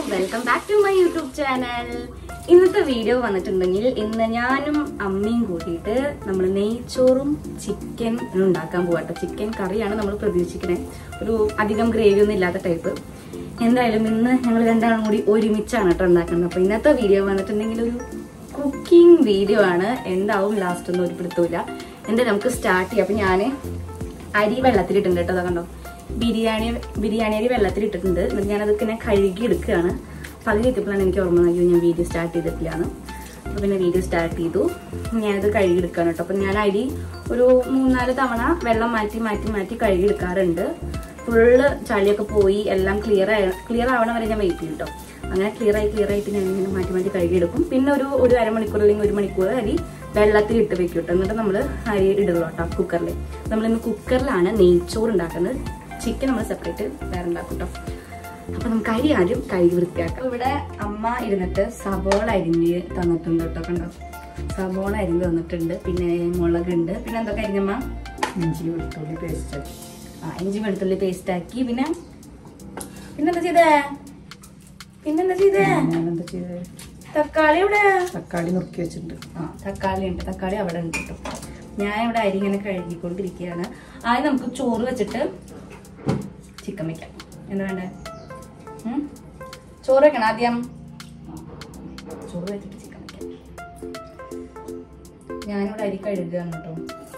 Welcome back to my YouTube channel ഇന്നത്തെ video വന്നിട്ടുണ്ടെങ്കിൽ ഇന്ന് ഞാനും അമ്മയും കൂട്ടിയിട്ട് നമ്മൾ നെയ്ച്ചോറും ചിക്കൻ ഉണ്ടാക്കാൻ പോകട്ടെ ചിക്കൻ കറിയാണ് നമ്മൾ പ്രതീക്ഷിക്കുന്നത് ഒരു അധികം ഗ്രേവി ഒന്നും ഇല്ലാത്ത ടൈപ്പ് എന്തായാലും ഇന്ന് ഞങ്ങൾ രണ്ടാളും കൂടി ഒരുമിച്ചാണ് കേട്ടോ ഉണ്ടാക്കുന്നത് അപ്പൊ ഇന്നത്തെ വീഡിയോ വന്നിട്ടുണ്ടെങ്കിൽ ഒരു കുക്കിംഗ് വീഡിയോ ആണ് എന്താവും ലാസ്റ്റ് ഒന്നും ഒരു പിടുത്തമില്ല എന്തായാലും നമുക്ക് സ്റ്റാർട്ട് ചെയ്യാം അപ്പൊ ഞാൻ അരി വെള്ളത്തിലിട്ടുണ്ട് കേട്ടോ അതാ കണ്ടോ ബിരിയാണി ബിരിയാണി അരി വെള്ളത്തിലിട്ടിട്ടുണ്ട് എന്നിട്ട് ഞാനതൊക്കെ ഇങ്ങനെ കഴുകി എടുക്കുകയാണ് പകുതി എത്തിയപ്പോഴാണ് എനിക്ക് ഓർമ്മ അയ്യോ ഞാൻ വീഡിയോ സ്റ്റാർട്ട് ചെയ്തിട്ടില്ലാന്ന് അപ്പോൾ പിന്നെ വീഡിയോ സ്റ്റാർട്ട് ചെയ്തു ഞാനത് കഴുകി എടുക്കുകയാണ് കേട്ടോ അപ്പം ഞാൻ അരി ഒരു മൂന്നാല് തവണ വെള്ളം മാറ്റി മാറ്റി മാറ്റി കഴുകി എടുക്കാറുണ്ട് ഫുള്ള് ചളിയൊക്കെ പോയി എല്ലാം ക്ലിയർ ആയ ക്ലിയർ ആവണ വരെ ഞാൻ വെയിറ്റ് ചെയ്യും കേട്ടോ അങ്ങനെ ക്ലിയർ ആയി ക്ലിയർ ആയിട്ട് ഞാൻ ഇങ്ങനെ മാറ്റി മാറ്റി കഴുകിയെടുക്കും പിന്നെ ഒരു ഒരു അരമണിക്കൂർ അല്ലെങ്കിൽ ഒരു മണിക്കൂർ അരി വെള്ളത്തിൽ ഇട്ട് വെക്കും കേട്ടോ എന്നിട്ട് നമ്മൾ അരി ഇടുള്ളൂ കേട്ടോ കുക്കറിൽ നമ്മളിന്ന് കുക്കറിലാണ് നെയ്ച്ചോറ് ഉണ്ടാക്കുന്നത് ചിക്കൻ നമ്മൾ സെപ്പറേറ്റ് വേറെ ഉണ്ടാക്കും കേട്ടോ അപ്പൊ നമുക്ക് അരി ആദ്യം കഴുകി വൃത്തിയാക്കാം ഇവിടെ അമ്മ ഇരുന്നിട്ട് സബോള അരിഞ്ഞ് തന്നിട്ടുണ്ട് കേട്ടോ കണ്ടോ സബോള അരിഞ്ഞ് തന്നിട്ടുണ്ട് പിന്നെ മുളകുണ്ട് പിന്നെ എന്തൊക്കെ അരിഞ്ഞമ്മ ഇഞ്ചി വെളുത്തുള്ളി പേസ്റ്റ് ആ ഇഞ്ചി വെളുത്തുള്ളി പേസ്റ്റ് ആക്കി പിന്നെ പിന്നെന്താ ചെയ്തേ പിന്നെന്താ ചെയ്തേ ഞാനെന്താ ചെയ്തത് തക്കാളി ഇവിടെ തക്കാളി നുറുക്കി വെച്ചിട്ടുണ്ട് ആ തക്കാളി ഉണ്ട് തക്കാളി അവിടെ ഉണ്ട് കേട്ടോ ഞാൻ ഇവിടെ അരി ഇങ്ങനെ കഴുകിക്കൊണ്ടിരിക്കുകയാണ് ആദ്യം നമുക്ക് ചോറ് വെച്ചിട്ട് ചിക്കൻ വെക്കാം എന്താ വേണ്ടേ ഉം? ചോറ് വെക്കണം ആദ്യം ചോറ് വെച്ചിട്ട് ചിക്കൻ വെക്കാം ഞാനിവിടെ അരി കഴുകുകയാണ് കേട്ടോ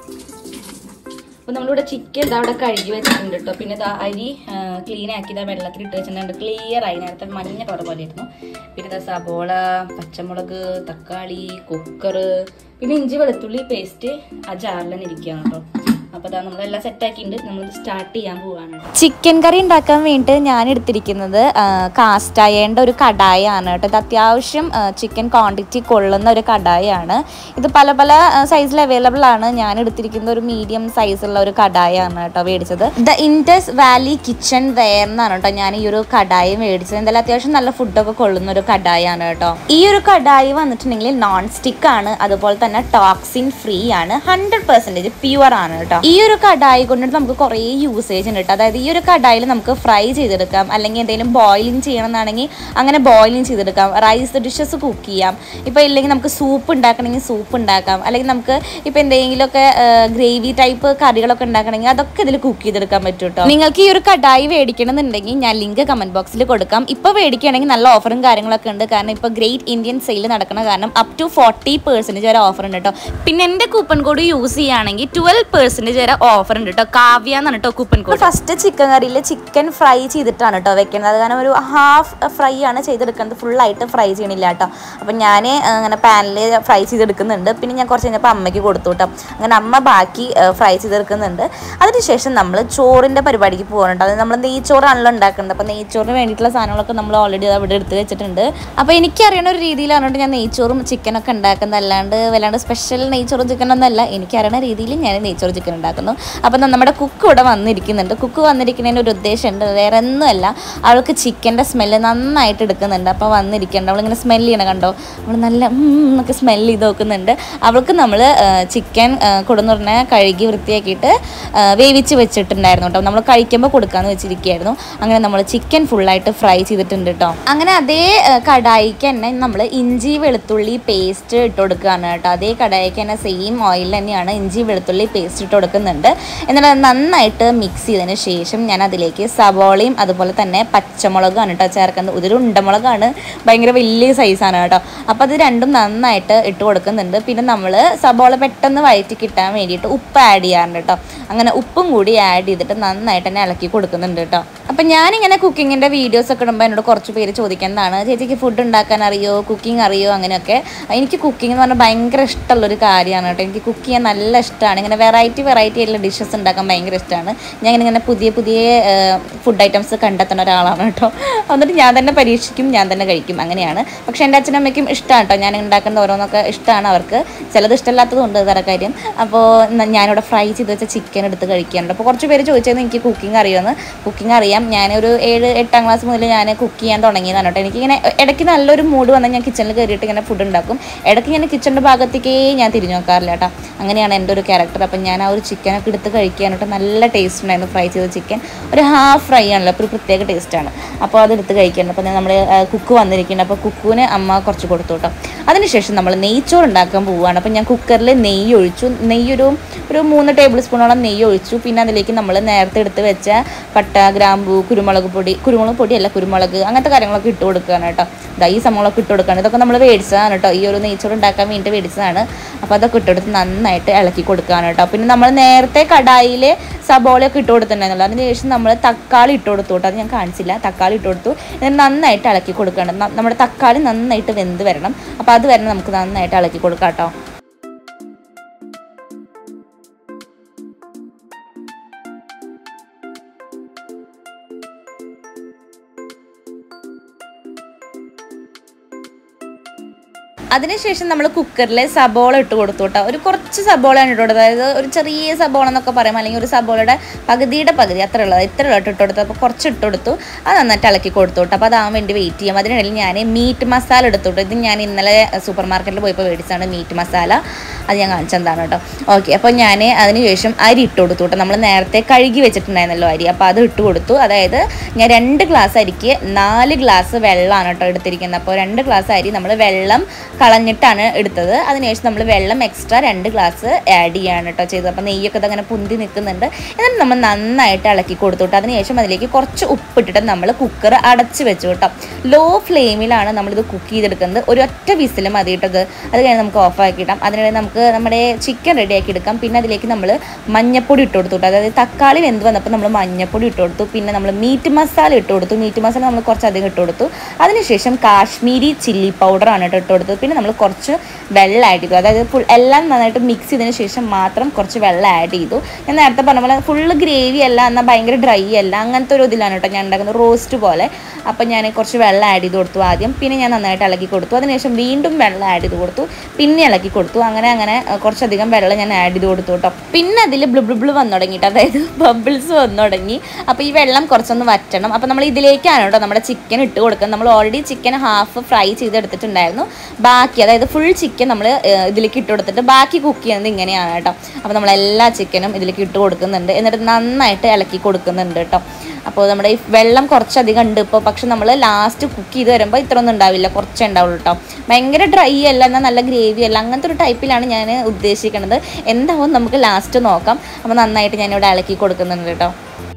അപ്പൊ നമ്മളിവിടെ ചിക്കൻ ഇതാ അവിടെ കഴുകി വെച്ചിട്ടുണ്ട് കേട്ടോ പിന്നെ ഇതാ അരി ക്ലീൻ ആക്കി ഇതാ വെള്ളത്തിൽ ഇട്ട് വെച്ചിട്ടുണ്ട് ക്ലിയർ ആയി നേരത്തെ മഞ്ഞ കളർ പോലെ ആയിരുന്നു പിന്നെ ഇതാ സബോള പച്ചമുളക് തക്കാളി കുക്കർ പിന്നെ ഇഞ്ചി വെളുത്തുള്ളി പേസ്റ്റ് ആ ജാറിൽ തന്നെ ഇരിക്കുകയാണ് കേട്ടോ അപ്പൊ അതാ നമ്മളെല്ലാം സെറ്റ് ആക്കിയിട്ടുണ്ട് നമ്മൾ സ്റ്റാർട്ട് ചെയ്യാൻ പോവാണ് കേട്ടോ ചിക്കൻ കറി ഉണ്ടാക്കാൻ വേണ്ടിയിട്ട് ഞാൻ എടുത്തിരിക്കുന്നത് കാസ്റ്റ് അയേണ്ട ഒരു കടായാണ് കേട്ടോ ഇത് അത്യാവശ്യം ചിക്കൻ ക്വാണ്ടിറ്റി കൊള്ളുന്ന ഒരു കടായാണ് ഇത് പല പല സൈസിൽ അവൈലബിൾ ആണ് ഞാൻ എടുത്തിരിക്കുന്ന ഒരു മീഡിയം സൈസുള്ള ഒരു കടായാണ് കേട്ടോ മേടിച്ചത് the Indus valley kitchenware എന്നാണ് കേട്ടോ ഞാൻ ഈ ഒരു കടായി മേടിച്ചത് എന്തായാലും അത്യാവശ്യം നല്ല ഫുഡൊക്കെ കൊള്ളുന്ന ഒരു കടായാണ് കേട്ടോ ഈ ഒരു കടായി വന്നിട്ടുണ്ടെങ്കിൽ നോൺ സ്റ്റിക്ക് ആണ് അതുപോലെ തന്നെ ടോക്സിൻ ഫ്രീ ആണ് ഹൺഡ്രഡ് പെർസെൻറ്റേജ് പ്യുവർ ആണ് കേട്ടോ ഈ ഒരു കടായി കൊണ്ടിട്ട് നമുക്ക് കുറേ യൂസേജ് ഉണ്ട് കേട്ടോ അതായത് ഈ ഒരു കടായിൽ നമുക്ക് ഫ്രൈ ചെയ്തെടുക്കാം അല്ലെങ്കിൽ എന്തെങ്കിലും ബോയിലിംഗ് ചെയ്യണമെന്നാണെങ്കിൽ അങ്ങനെ ബോയിലിംഗ് ചെയ്തെടുക്കാം റൈസ് ഡിഷസ് കുക്ക് ചെയ്യാം ഇപ്പോൾ ഇല്ലെങ്കിൽ നമുക്ക് സൂപ്പ് ഉണ്ടാക്കണമെങ്കിൽ സൂപ്പ് ഉണ്ടാക്കാം അല്ലെങ്കിൽ നമുക്ക് ഇപ്പോൾ എന്തെങ്കിലുമൊക്കെ ഗ്രേവി ടൈപ്പ് കറികളൊക്കെ ഉണ്ടാക്കണമെങ്കിൽ അതൊക്കെ ഇതിൽ കുക്ക് ചെയ്തെടുക്കാൻ പറ്റും കേട്ടോ നിങ്ങൾക്ക് ഈ ഒരു കടായി മേടിക്കണമെന്നുണ്ടെങ്കിൽ ഞാൻ ലിങ്ക് കമന്റ് ബോക്സിൽ കൊടുക്കാം ഇപ്പോൾ മേടിക്കുകയാണെങ്കിൽ നല്ല ഓഫറും കാര്യങ്ങളൊക്കെ ഉണ്ട് കാരണം ഇപ്പോൾ ഗ്രേറ്റ് ഇന്ത്യൻ സെയിൽ നടക്കുന്ന കാരണം അപ് ടു ഫോർട്ടി പെർസെൻറ്റേജ് വരെ ഓഫർ ഉണ്ട് കേട്ടോ പിന്നെ എൻ്റെ കൂപ്പൺ കോഡ് യൂസ് ചെയ്യുകയാണെങ്കിൽ ട്വൽവ് പെർസെൻറ്റേജ് വരെ ഓഫർ ഉണ്ട് കേട്ടോ കാവ്യ എന്നാണ് കേട്ടോ കൂപ്പൺ കോഡ് ഫസ്റ്റ് ചിക്കൻ കറിയിൽ ചിക്കൻ ഫ്രൈ ചെയ്തിട്ടാണ് കേട്ടോ വെക്കുന്നത് അത് കാരണം ഒരു ഹാഫ് ഫ്രൈ ആണ് ചെയ്തെടുക്കുന്നത് ഫുള്ളായിട്ട് ഫ്രൈ ചെയ്യണില്ല കേട്ടോ അപ്പം ഞാൻ അങ്ങനെ പാനിൽ ഫ്രൈ ചെയ്തെടുക്കുന്നുണ്ട് പിന്നെ ഞാൻ കുറച്ച് കഴിഞ്ഞപ്പോൾ അമ്മയ്ക്ക് കൊടുത്തു കേട്ടോ അങ്ങനെ അമ്മ ബാക്കി ഫ്രൈ ചെയ്തെടുക്കുന്നുണ്ട് അതിനുശേഷം നമ്മൾ ചോറിൻ്റെ പരിപാടിക്ക് പോകുന്നുണ്ട് അത് നമ്മൾ നെയ്ച്ചോറാണല്ലോ ഉണ്ടാക്കുന്നത് അപ്പോൾ നെയ്ച്ചോറിന് വേണ്ടിയിട്ടുള്ള സാധനങ്ങളൊക്കെ നമ്മൾ ഓൾറെഡി അവിടെ എടുത്ത് വെച്ചിട്ടുണ്ട് അപ്പോൾ എനിക്കറിയണ ഒരു രീതിയിലാണ് ഞാൻ നെയ്ച്ചോറും ചിക്കനൊക്കെ ഉണ്ടാക്കുന്നത് അല്ലാണ്ട് വല്ലാണ്ട് സ്പെഷ്യൽ നെയ്ച്ചോറും ചിക്കനൊന്നും അല്ല എനിക്കറിയണ രീതിയിൽ ഞാൻ നെയ്ച്ചോറ് ചിക്കൻ ഉണ്ടാക്കുന്നു അപ്പം നമ്മുടെ കുക്ക് ഇവിടെ വന്നിരിക്കുന്നുണ്ട് കുക്ക് വന്നിരിക്കുന്നതിന് ഒരു ഉദ്ദേശമുണ്ട് വേറെ ഒന്നുമല്ല അവൾക്ക് ചിക്കൻ്റെ സ്മെല്ല് നന്നായിട്ട് എടുക്കുന്നുണ്ട് അപ്പോൾ വന്നിരിക്കുന്നുണ്ട് അവളിങ്ങനെ സ്മെല്ല് ചെയ്യണം കണ്ടോ അവൾ നല്ല ഉം എന്നൊക്കെ സ്മെല്ല് ചെയ്ത് നോക്കുന്നുണ്ട് അവൾക്ക് നമ്മൾ ചിക്കൻ കൊടുന്ന് പറഞ്ഞാൽ കഴുകി വൃത്തിയാക്കിയിട്ട് ആ, വേവിച്ച് വെച്ചിട്ടുണ്ടായിരുന്നു കേട്ടോ നമ്മൾ കഴിക്കുമ്പോൾ കൊടുക്കാമെന്ന് വെച്ചിരിക്കുകയായിരുന്നു അങ്ങനെ നമ്മൾ ചിക്കൻ ഫുള്ളായിട്ട് ഫ്രൈ ചെയ്തിട്ടുണ്ട് കേട്ടോ അങ്ങനെ അതേ ആ, കടായിക്ക് തന്നെ നമ്മൾ ഇഞ്ചി വെളുത്തുള്ളി പേസ്റ്റ് ഇട്ട് കൊടുക്കുകയാണ് കേട്ടോ അതേ കടായിക്ക് തന്നെ സെയിം ഓയിൽ തന്നെയാണ് ഇഞ്ചി വെളുത്തുള്ളി പേസ്റ്റ് ഇട്ട് കൊടുക്കുന്നുണ്ട് എന്നിട്ട് അത് നന്നായിട്ട് മിക്സ് ചെയ്തതിന് ശേഷം ഞാൻ അതിലേക്ക് സവോളയും അതുപോലെ തന്നെ പച്ചമുളകാണ് കേട്ടോ ചേർക്കുന്നത് ഇതൊരു ഉണ്ടമുളകാണ് ഭയങ്കര വലിയ സൈസാണ് കേട്ടോ അപ്പോൾ അത് രണ്ടും നന്നായിട്ട് ഇട്ട് കൊടുക്കുന്നുണ്ട് പിന്നെ നമ്മൾ സബോള പെട്ടെന്ന് വയറ്റി കിട്ടാൻ വേണ്ടിയിട്ട് ഉപ്പ് ആഡ് ചെയ്യാറുണ്ട് കേട്ടോ അങ്ങനെ ഉപ്പും കൂടി ആഡ് ചെയ്തിട്ട് നന്നായിട്ട് തന്നെ ഇളക്കി കൊടുക്കുന്നുണ്ട് കേട്ടോ അപ്പം ഞാനിങ്ങനെ കുക്കിങ്ങിൻ്റെ വീഡിയോസ് ഒക്കെ ഇടുമ്പോൾ എന്നോട് കുറച്ച് പേര് ചോദിക്കുന്നതാണ് ചേച്ചിക്ക് ഫുഡ് ഉണ്ടാക്കാൻ അറിയോ കുക്കിംഗ് അറിയോ അങ്ങനെയൊക്കെ എനിക്ക് കുക്കിംഗ് എന്ന് പറഞ്ഞാൽ ഭയങ്കര ഇഷ്ടമുള്ളൊരു കാര്യമാണ് കേട്ടോ എനിക്ക് കുക്ക് ചെയ്യാൻ നല്ല ഇഷ്ടമാണ് ഇങ്ങനെ വെറൈറ്റി വെറൈറ്റി ആയിട്ടുള്ള ഡിഷസ് ഉണ്ടാക്കാൻ ഭയങ്കര ഇഷ്ടമാണ് ഞാൻ ഇങ്ങനെ ഇങ്ങനെ പുതിയ പുതിയ ഫുഡ് ഐറ്റംസ് കണ്ടെത്തുന്ന ഒരാളാണ് കേട്ടോ എന്നിട്ട് ഞാൻ തന്നെ പരീക്ഷിക്കും ഞാൻ തന്നെ കഴിക്കും അങ്ങനെയാണ് പക്ഷേ എൻ്റെ അച്ഛനും അമ്മയ്ക്കും ഇഷ്ടമാണ് കേട്ടോ ഞാൻ ഉണ്ടാക്കുന്ന ഓരോന്നൊക്കെ ഇഷ്ടമാണ് അവർക്ക് ചിലത് ഇഷ്ടമല്ലാത്തതുണ്ട് വേറെ കാര്യം അപ്പോൾ ഞാനിവിടെ ഫ്രൈ ചെയ്ത് വെച്ച ചിക്കൻ എടുത്ത് കഴിക്കാറുണ്ട് അപ്പോൾ കുറച്ച് പേര് ചോദിച്ചത് എനിക്ക് കുക്കിംഗ് അറിയുമെന്ന് കുക്കിംഗ് അറിയാം അറിയാം ഞാനൊരു ഏഴ് എട്ടാം ക്ലാസ് മുതൽ ഞാൻ കുക്ക് ചെയ്യാൻ തുടങ്ങിയതാണ് കേട്ടോ എനിക്കിങ്ങനെ ഇടയ്ക്ക് നല്ലൊരു മൂഡ് വന്നാൽ ഞാൻ കിച്ചണിൽ കയറിയിട്ട് ഇങ്ങനെ ഫുഡ് ഉണ്ടാക്കും ഇടയ്ക്ക് ഞാൻ കിച്ചണിൻ്റെ ഭാഗത്തേക്കേ ഞാൻ തിരിഞ്ഞു നോക്കാറില്ല കേട്ടോ അങ്ങനെയാണ് എൻ്റെ ഒരു ക്യാരക്ടർ അപ്പം ഞാൻ ആ ഒരു ചിക്കനൊക്കെ എടുത്ത് കഴിക്കാനായിട്ട് നല്ല ടേസ്റ്റ് ഉണ്ടായിരുന്നു ഫ്രൈ ചെയ്ത ചിക്കൻ ഒരു ഹാഫ് ഫ്രൈ ആണല്ലോ അപ്പോൾ ഒരു പ്രത്യേക ടേസ്റ്റാണ് അപ്പോൾ അത് എടുത്ത് കഴിക്കുന്നുണ്ട് അപ്പോൾ നമ്മൾ കുക്ക് വന്നിരിക്കുന്നുണ്ട് അപ്പോൾ കുക്കുവിന് അമ്മ കുറച്ച് കൊടുത്തു കേട്ടോ അതിനുശേഷം നമ്മൾ നെയ്ച്ചോറ് ഉണ്ടാക്കാൻ പോവുകയാണ് അപ്പോൾ ഞാൻ കുക്കറിൽ നെയ്യ് ഒഴിച്ചു നെയ്യൊരു ഒരു മൂന്ന് ടേബിൾ സ്പൂണോളം നെയ്യ് ഒഴിച്ചു പിന്നെ അതിലേക്ക് നമ്മൾ നേരത്തെ എടുത്ത് വെച്ച പട്ട ഗ്രാമ്പു കുരുമുളക് പൊടി കുരുമുളക് പൊടിയല്ല കുരുമുളക് അങ്ങനത്തെ കാര്യങ്ങളൊക്കെ ഇട്ട് കൊടുക്കുകയാണ് കേട്ടോ ഇതാ ഈ സംഭവങ്ങളൊക്കെ ഇട്ട് കൊടുക്കുകയാണ് ഇതൊക്കെ നമ്മൾ മേടിച്ചതാണ് കേട്ടോ ഈ ഒരു നെയ്ച്ചോറ് ഉണ്ടാക്കാൻ വേണ്ടി മേടിച്ചതാണ് അപ്പോൾ അതൊക്കെ ഇട്ടെടുത്ത് നന്നായിട്ട് ഇളക്കി കൊടുക്കുകയാണ് കേട്ടോ പിന്നെ നമ്മൾ നേരത്തെ കടായിൽ സബോളയൊക്കെ ഇട്ട് കൊടുത്തിട്ടുണ്ടായിരുന്നല്ലോ അതിന് ശേഷം നമ്മൾ തക്കാളി ഇട്ട് കൊടുത്തു കേട്ടോ അത് ഞാൻ കാണിച്ചില്ല തക്കാളി ഇട്ട് കൊടുത്തു എന്നിട്ട് നന്നായിട്ട് ഇളക്കി കൊടുക്കണം ന- നമ്മുടെ തക്കാളി നന്നായിട്ട് വെന്ത് വരണം അപ്പോൾ അത് വരെ നമുക്ക് നന്നായിട്ട് ഇളക്കി കൊടുക്കാം കേട്ടോ അതിനുശേഷം നമ്മൾ കുക്കറിൽ സബോള ഇട്ട് കൊടുത്തു കേട്ടോ ഒരു കുറച്ച് സബോളയാണ് ഇട്ട് കൊടുത്തത് അതായത് ഒരു ചെറിയ സബോള എന്നൊക്കെ പറയാം അല്ലെങ്കിൽ ഒരു സബോളയുടെ പകുതിയുടെ പകുതി അത്ര ഉള്ളത് ഇത്ര ഉള്ളത് ഇട്ട് കൊടുത്തു അപ്പോൾ കുറച്ച് ഇട്ട് കൊടുത്തു അത് നന്നായിട്ട് ഇളക്കി കൊടുത്തു കേട്ടോ അപ്പോൾ അതാവാൻ വേണ്ടി വെയിറ്റ് ചെയ്യാം അതിനിടയിൽ ഞാൻ മീറ്റ് മസാല എടുത്തു കേട്ടോ ഇത് ഞാൻ ഇന്നലെ സൂപ്പർ മാർക്കറ്റിൽ പോയപ്പോൾ മേടിച്ചാണ് മീറ്റ് മസാല അത് ഞാൻ കാണിച്ചെന്താണ് കേട്ടോ ഓക്കെ അപ്പോൾ ഞാൻ അതിനുശേഷം അരി ഇട്ട് കൊടുത്തു കേട്ടോ നമ്മൾ നേരത്തെ കഴുകി വെച്ചിട്ടുണ്ടായിരുന്നല്ലോ അരി അപ്പോൾ അത് ഇട്ട് കൊടുത്തു അതായത് ഞാൻ രണ്ട് ഗ്ലാസ് അരിക്ക് നാല് ഗ്ലാസ് വെള്ളമാണ് കേട്ടോ എടുത്തിരിക്കുന്നത് അപ്പോൾ രണ്ട് ഗ്ലാസ് അരി നമ്മൾ വെള്ളം കളഞ്ഞിട്ടാണ് എടുത്തത് അതിനുശേഷം നമ്മൾ വെള്ളം എക്സ്ട്രാ രണ്ട് ഗ്ലാസ് ആഡ് ചെയ്യാണ് കേട്ടോ ചെയ്തത് അപ്പോൾ നെയ്യൊക്കെ ഇതങ്ങനെ പൊന്തി നിൽക്കുന്നുണ്ട് എന്നിട്ട് നമ്മൾ നന്നായിട്ട് ഇളക്കി കൊടുത്തു കേട്ടോ അതിനുശേഷം അതിലേക്ക് കുറച്ച് ഉപ്പിട്ടിട്ട് നമ്മൾ കുക്കർ അടച്ച് വെച്ചു കേട്ടോ ലോ ഫ്ലെയിമിലാണ് നമ്മളിത് കുക്ക് ചെയ്തെടുക്കുന്നത് ഒരു ഒറ്റ വിസിൽ മതി കേട്ടത് അത് കഴിഞ്ഞ് നമുക്ക് ഓഫ് ആക്കി ഇടാം അതിനിടെ നമുക്ക് നമ്മുടെ ചിക്കൻ റെഡിയാക്കി എടുക്കാം പിന്നെ അതിലേക്ക് നമ്മൾ മഞ്ഞപ്പൊടി ഇട്ട് കൊടുത്തു കേട്ടോ അതായത് തക്കാളി വെന്ത് വന്നപ്പോൾ നമ്മൾ മഞ്ഞപ്പൊടി ഇട്ട് കൊടുത്തു പിന്നെ നമ്മൾ മീറ്റ് മസാല ഇട്ട് കൊടുത്തു മീറ്റ് മസാല നമ്മൾ കുറച്ച് അധികം ഇട്ട് കൊടുത്തു അതിനുശേഷം കാശ്മീരി ചില്ലി പൗഡറാണ് കേട്ടോ ഇട്ട് കൊടുത്തത് പിന്നെ നമ്മൾ കുറച്ച് വെള്ളം ആഡ് ചെയ്തു അതായത് ഫുൾ എല്ലാം നന്നായിട്ട് മിക്സ് ചെയ്തതിന് ശേഷം മാത്രം കുറച്ച് വെള്ളം ആഡ് ചെയ്തു ഞാൻ നേരത്തെ പറഞ്ഞ പോലെ ഫുള്ള് ഗ്രേവി അല്ല എന്നാൽ ഭയങ്കര ഡ്രൈ അല്ല അങ്ങനത്തെ ഒരു ഇതിലാണ് കേട്ടോ ഞാൻ ഉണ്ടാക്കുന്നത് റോസ്റ്റ് പോലെ അപ്പം ഞാൻ കുറച്ച് വെള്ളം ആഡ് ചെയ്ത് കൊടുത്തു ആദ്യം പിന്നെ ഞാൻ നന്നായിട്ട് ഇളക്കി കൊടുത്തു അതിനുശേഷം വീണ്ടും വെള്ളം ആഡ് ചെയ്ത് കൊടുത്തു പിന്നെ ഇളക്കി കൊടുത്തു അങ്ങനെ അങ്ങനെ അഹ് കുറച്ചധികം വെള്ളം ഞാൻ ആഡ് ചെയ്ത് കൊടുത്തു കേട്ടോ പിന്നെ അതിൽ ബ്ലു ബ്ലു ബ്ലു വന്നു തുടങ്ങിയിട്ട് അതായത് ബബിൾസ് വന്നു തുടങ്ങി അപ്പോൾ ഈ വെള്ളം കുറച്ചൊന്ന് വറ്റണം അപ്പോൾ നമ്മൾ ഇതിലേക്കാണ് കേട്ടോ നമ്മുടെ ചിക്കൻ ഇട്ട് കൊടുക്കുന്നത് നമ്മൾ ഓൾറെഡി ചിക്കൻ ഹാഫ് ഫ്രൈ ചെയ്തെടുത്തിട്ടുണ്ടായിരുന്നു ബാക്കി അതായത് ഫുൾ ചിക്കൻ നമ്മൾ ഇതിലേക്ക് ഇട്ട് കൊടുത്തിട്ട് ബാക്കി കുക്ക് ചെയ്യുന്നത് ഇങ്ങനെയാണ് കേട്ടോ അപ്പോൾ നമ്മൾ എല്ലാ ചിക്കനും ഇതിലേക്ക് ഇട്ട് കൊടുക്കുന്നുണ്ട് എന്നിട്ട് നന്നായിട്ട് ഇളക്കി കൊടുക്കുന്നുണ്ട് കേട്ടോ അപ്പോൾ നമ്മുടെ ഈ വെള്ളം കുറച്ചധികം ഉണ്ട് ഇപ്പോൾ പക്ഷെ നമ്മൾ ലാസ്റ്റ് കുക്ക് ചെയ്ത് വരുമ്പോൾ ഇത്ര ഒന്നും ഉണ്ടാവില്ല കുറച്ചേ ഉണ്ടാവുള്ളൂ കേട്ടോ ഭയങ്കര ഡ്രൈ അല്ല എന്നാൽ നല്ല ഗ്രേവി അല്ല അങ്ങനത്തെ ഒരു ടൈപ്പിലാണ് ഞാൻ ഉദ്ദേശിക്കുന്നത് എന്താവും നമുക്ക് ലാസ്റ്റ് നോക്കാം അപ്പോൾ നന്നായിട്ട് ഞാനിവിടെ ഇളക്കി കൊടുക്കുന്നുണ്ട് കേട്ടോ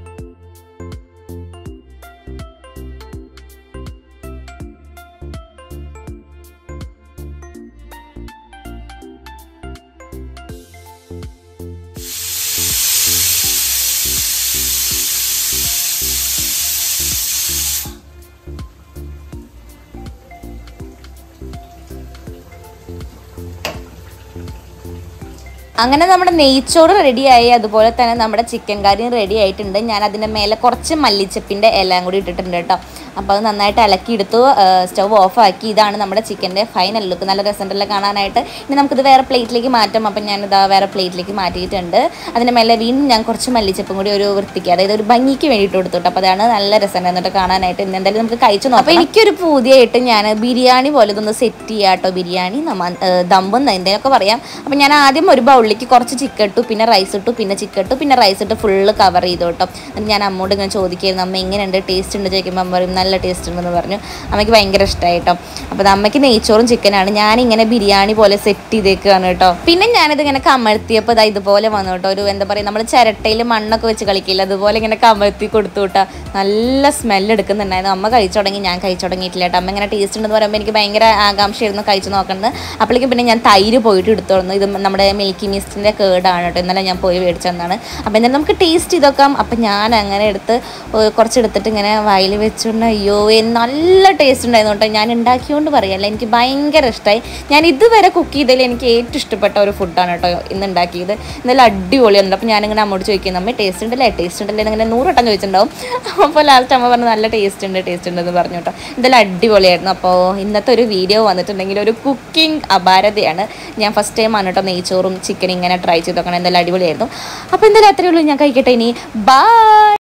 അങ്ങനെ നമ്മുടെ നെയ്ച്ചോറ് റെഡിയായി അതുപോലെ തന്നെ നമ്മുടെ ചിക്കൻ കറിയും റെഡി ആയിട്ടുണ്ട് ഞാൻ അതിൻ്റെ മേലെ കുറച്ച് മല്ലിച്ചപ്പിൻ്റെ എല്ലാം കൂടി ഇട്ടിട്ടുണ്ട് കേട്ടോ അപ്പോൾ അത് നന്നായിട്ട് ഇളക്കിയെടുത്തു സ്റ്റവ് ഓഫ് ആക്കി ഇതാണ് നമ്മുടെ ചിക്കൻ്റെ ഫൈനൽ ലുക്ക് നല്ല രസമുണ്ടല്ലോ കാണാനായിട്ട് ഇനി നമുക്കിത് വേറെ പ്ലേറ്റിലേക്ക് മാറ്റാം അപ്പം ഞാനിതാ വേറെ പ്ലേറ്റിലേക്ക് മാറ്റിയിട്ടുണ്ട് അതിൻ്റെ മേലെ വീണ്ടും ഞാൻ കുറച്ച് മല്ലിച്ചപ്പും കൂടി ഒരു വൃത്തിക്ക് അതായത് ഒരു ഭംഗിക്ക് വേണ്ടിയിട്ട് കൊടുത്തു കേട്ടോ അപ്പോൾ അതാണ് നല്ല രസമുണ്ടായിരുന്നു കാണാനായിട്ട് ഇന്ന് എന്തായാലും നമുക്ക് കഴിച്ചു നോക്കാം അപ്പോൾ എനിക്കൊരു പുതിയായിട്ട് ഞാൻ ബിരിയാണി പോലെ ഇതൊന്ന് സെറ്റ് ചെയ്യാം കേട്ടോ ബിരിയാണി നമ്മ ദമ്പും എന്തെങ്കിലുമൊക്കെ പറയാം അപ്പോൾ ഞാൻ ആദ്യം ഒരു ബൗളിലേക്ക് കുറച്ച് ചിക്കൻ ഇട്ടു പിന്നെ റൈസ് ഇട്ടു പിന്നെ ചിക്കൻ ഇട്ടു പിന്നെ റൈസ് ഇട്ട് ഫുള്ള് കവർ ചെയ്തു കേട്ടോ എന്നിട്ട് ഞാൻ അമ്മോട് ഇങ്ങനെ ചോദിക്കായിരുന്നു അമ്മ എങ്ങനെയുണ്ട് ടേസ്റ്റ് ഉണ്ട് ചോദിക്കുമ്പോൾ അമ്മ പറയും നല്ല ടേസ്റ്റ് ഉണ്ടെന്ന് പറഞ്ഞു അമ്മയ്ക്ക് ഭയങ്കര ഇഷ്ടമായി കേട്ടോ അപ്പോൾ അത് അമ്മയ്ക്ക് നെയ്ച്ചോറും ചിക്കനാണ് ഞാനിങ്ങനെ ബിരിയാണി പോലെ സെറ്റ് ചെയ്തേക്കാണ് കേട്ടോ പിന്നെ ഞാനിത് ഇങ്ങനെ കമഴ്ത്തിയപ്പോൾ ഇതാ ഇതുപോലെ വന്നു കേട്ടോ ഒരു എന്താ പറയുക നമ്മൾ ചിരട്ടയിൽ മണ്ണൊക്കെ വെച്ച് കളിക്കില്ല അതുപോലെ ഇങ്ങനെ കമഴ്ത്തി കൊടുത്തു കേട്ടോ നല്ല സ്മെല്ല് എടുക്കുന്നുണ്ടായിരുന്നു അമ്മ കഴിച്ചു തുടങ്ങി ഞാൻ കഴിച്ചു തുടങ്ങിയിട്ടില്ല കേട്ടോ അമ്മ ഇങ്ങനെ ടേസ്റ്റ് ഉണ്ടെന്ന് പറയുമ്പോൾ എനിക്ക് ഭയങ്കര ആകാംക്ഷയായിരുന്നു കഴിച്ചു നോക്കുന്നത് അപ്പോഴേക്കും പിന്നെ ഞാൻ തൈര് പോയിട്ട് എടുത്തു തുറന്നു ഇത് നമ്മുടെ മിൽക്കി മിസ്റ്റിൻ്റെ കേടാണ് കേട്ടോ ഇന്നലെ ഞാൻ പോയി മേടിച്ചതെന്നാണ് അപ്പോൾ എന്തായാലും നമുക്ക് ടേസ്റ്റ് ചെയ്ത് നോക്കാം അപ്പം ഞാൻ അങ്ങനെ എടുത്ത് ഏർ കുറച്ച് എടുത്തിട്ട് ഇങ്ങനെ വായിൽ വെച്ചുകൊണ്ട് അയ്യോ ഏ, നല്ല ടേസ്റ്റ് ഉണ്ടായിരുന്നു കേട്ടോ ഞാൻ ഉണ്ടാക്കിയോണ്ട് പറയല്ല എനിക്ക് ഭയങ്കര ഇഷ്ടമായി ഞാൻ ഇതുവരെ കുക്ക് ചെയ്തതിൽ എനിക്ക് ഏറ്റവും ഇഷ്ടപ്പെട്ട ഒരു ഫുഡാണ് കേട്ടോ ഇന്ന് ഉണ്ടാക്കിയത് ഇന്നലെ അടിപൊളിയുണ്ട് അപ്പോൾ ഞാനിങ്ങനെ അമ്മോട് ചോദിക്കും നമ്മ ടേസ്റ്റ് ഉണ്ടല്ലേ ടേസ്റ്റ് ഉണ്ടല്ലേ ഇങ്ങനെ നൂറ് വട്ടം ചോദിച്ചിട്ടുണ്ടാവും അപ്പോൾ ലാസ്റ്റ് അമ്മ പറഞ്ഞു നല്ല ടേസ്റ്റ് ഉണ്ട് ടേസ്റ്റ് ഉണ്ടെന്ന് പറഞ്ഞു കേട്ടോ എന്തായാലും അടിപൊളിയായിരുന്നു അപ്പോൾ ഇന്നത്തെ ഒരു വീഡിയോ വന്നിട്ടുണ്ടെങ്കിൽ ഒരു കുക്കിംഗ് അപാരതയാണ് ഞാൻ ഫസ്റ്റ് ടൈം ആണ് കേട്ടോ നെയ്ച്ചോറും ചിക്കൻ ഇങ്ങനെ ട്രൈ ചെയ്ത് നോക്കണം എന്തായാലും അടിപൊളിയായിരുന്നു അപ്പോൾ എന്തായാലും അത്രയേ ഉള്ളൂ ഞാൻ കഴിക്കട്ടെ ഇനി ബൈ